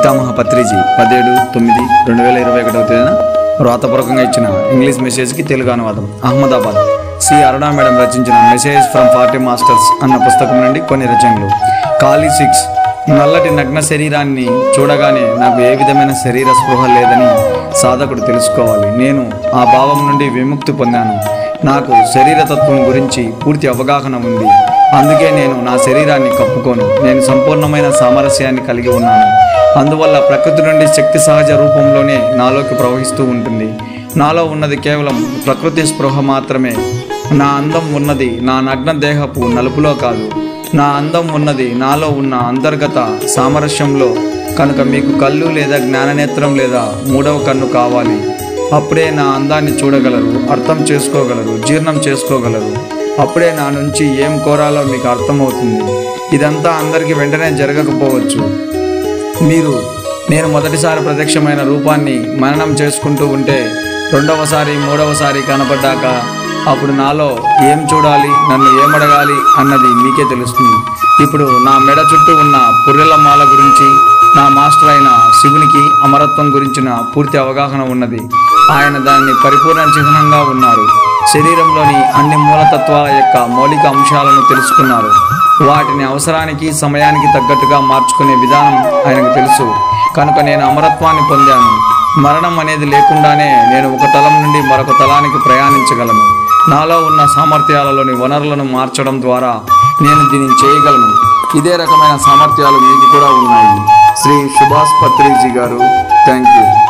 పితామహ పత్రిజీ పదిహేడు తొమ్మిది రెండు వేల ఇరవై ఒకటవ తేదీన వ్రాతపూర్వకంగా ఇచ్చిన ఇంగ్లీష్ మెసేజ్కి తెలుగు అనువాదం అహ్మదాబాద్ సి అరుణా మేడం రచించిన మెసేజ్ ఫ్రమ్ ఫార్టీ మాస్టర్స్ అన్న పుస్తకం నుండి కొన్ని రచనలు ఖాళీ సిక్స్ నల్లటి నగ్న శరీరాన్ని చూడగానే నాకు ఏ విధమైన శరీర స్పృహ లేదని సాధకుడు తెలుసుకోవాలి నేను ఆ భావం నుండి విముక్తి పొందాను నాకు శరీరతత్వం గురించి పూర్తి అవగాహన ఉంది అందుకే నేను నా శరీరాన్ని కప్పుకోను నేను సంపూర్ణమైన సామరస్యాన్ని కలిగి ఉన్నాను అందువల్ల ప్రకృతి నుండి శక్తి సహజ రూపంలోనే నాలోకి ప్రవహిస్తూ ఉంటుంది నాలో ఉన్నది కేవలం ప్రకృతి స్పృహ మాత్రమే నా అందం ఉన్నది నా నగ్న దేహపు నలుపులో కాదు నా అందం ఉన్నది నాలో ఉన్న అంతర్గత సామరస్యంలో కనుక మీకు కళ్ళు లేదా జ్ఞాననేత్రం లేదా మూడవ కన్ను కావాలి అప్పుడే నా అందాన్ని చూడగలరు అర్థం చేసుకోగలరు జీర్ణం చేసుకోగలరు అప్పుడే నా నుంచి ఏం కోరాలో మీకు అర్థమవుతుంది ఇదంతా అందరికీ వెంటనే జరగకపోవచ్చు మీరు నేను మొదటిసారి ప్రత్యక్షమైన రూపాన్ని మననం చేసుకుంటూ ఉంటే రెండవసారి మూడవసారి కనపడ్డాక అప్పుడు నాలో ఏం చూడాలి నన్ను ఏమడగాలి అన్నది మీకే తెలుస్తుంది ఇప్పుడు నా మెడ చుట్టూ ఉన్న పుర్రెల మాల గురించి నా మాస్టర్ అయిన శివునికి అమరత్వం గురించిన పూర్తి అవగాహన ఉన్నది ఆయన దాన్ని పరిపూర్ణ చిహ్నంగా ఉన్నారు శరీరంలోని అన్ని మూలతత్వాల యొక్క మౌలిక అంశాలను తెలుసుకున్నారు వాటిని అవసరానికి సమయానికి తగ్గట్టుగా మార్చుకునే విధానం ఆయనకు తెలుసు కనుక నేను అమరత్వాన్ని పొందాను మరణం అనేది లేకుండానే నేను ఒక తలం నుండి మరొక తలానికి ప్రయాణించగలను నాలో ఉన్న సామర్థ్యాలలోని వనరులను మార్చడం ద్వారా నేను దీన్ని చేయగలను ఇదే రకమైన సామర్థ్యాలు మీకు కూడా ఉన్నాయి శ్రీ సుభాష్ పత్రిజీ గారు థ్యాంక్ యూ